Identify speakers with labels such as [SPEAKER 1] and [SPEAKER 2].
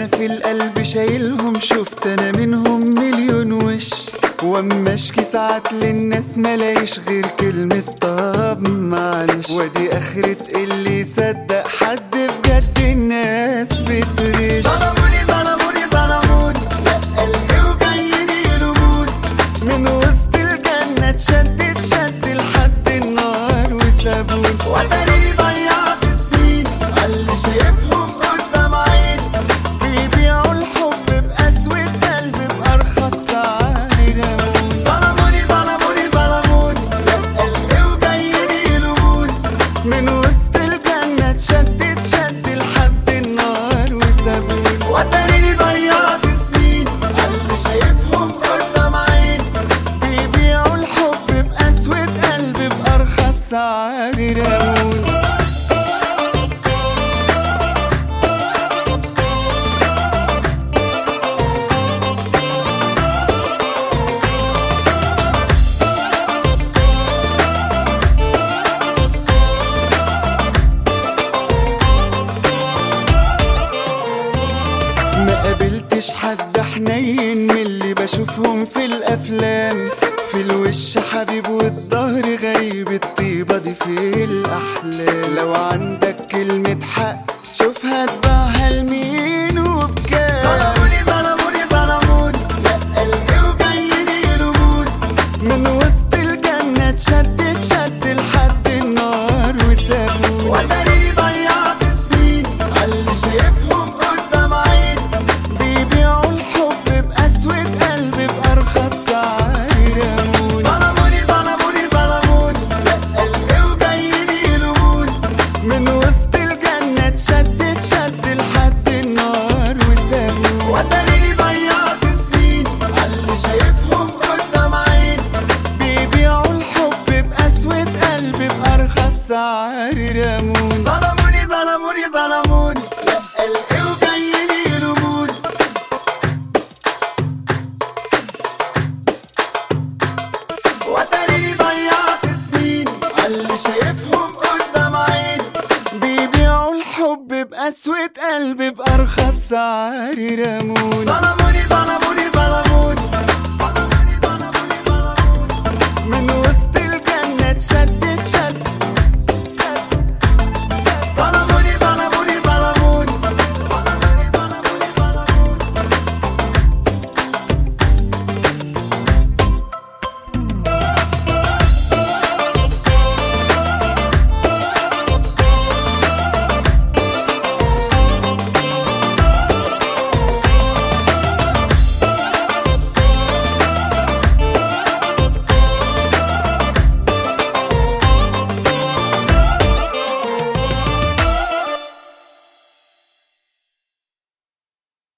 [SPEAKER 1] في القلب شايلهم شفت انا منهم مليون وش واما اشكي ساعات للناس ملاقيش غير كلمة طب معلش ودي اخرة اللي يصدق حد بجد الناس بتغش ظلموني ظلموني ظلموني لا قلبي وجايين يلوموني من وسط الجنة اتشدت شد لحد النار وسابوني وتاني ضيعت سنين عاللي شايفهم قدام عيني بيبيعوا الحب بقسوة قلب بأرخص سعر يرموني ظلموني ظلموني ظلموني لا قلبي وجايين يلوموني من وسط الجنة اتشدت شد لحد النار وسابوني وتاني ضيعت سنين عاللي شايفهم قدام عيني بيبيعوا الحب بقسوة قلب بأرخص سعر يرموني ما قابلتش حد حنين من اللي بشوفهم في الافلام في الوش حبيب والظهر غريب الطيبة دي في الأحلام لو عندك كلمة حق شوفها تباعها لمين وبكام ظلموني ظلموني ظلموني لا قلبي وجايين يلوموني من وسط الجنة اتشدت شد لحد النار وسابوني وتاني ضيعت سنين عاللي شايفهم قدام عيني بيبيعوا الحب بقسوة قلب بأرخص سعر يرموني ظلموني ظلموني ظلموني لا قلبي وجايين يلوموني من وسط الجنة اتشدت شد لحد النار وسابوني وتاني ضيعت سنين عاللي شايفهم قدام عيني بيبيعوا الحب بقسوة قلب بأرخص سعر يرموني ظلموني ظلموني ظلموني لا قلبي وجايين يلوموني وتاني ضيعت سنين عاللي شايفهم قدام عيني بيبيعوا الحب بقسوة قلب بأرخص سعر يرموني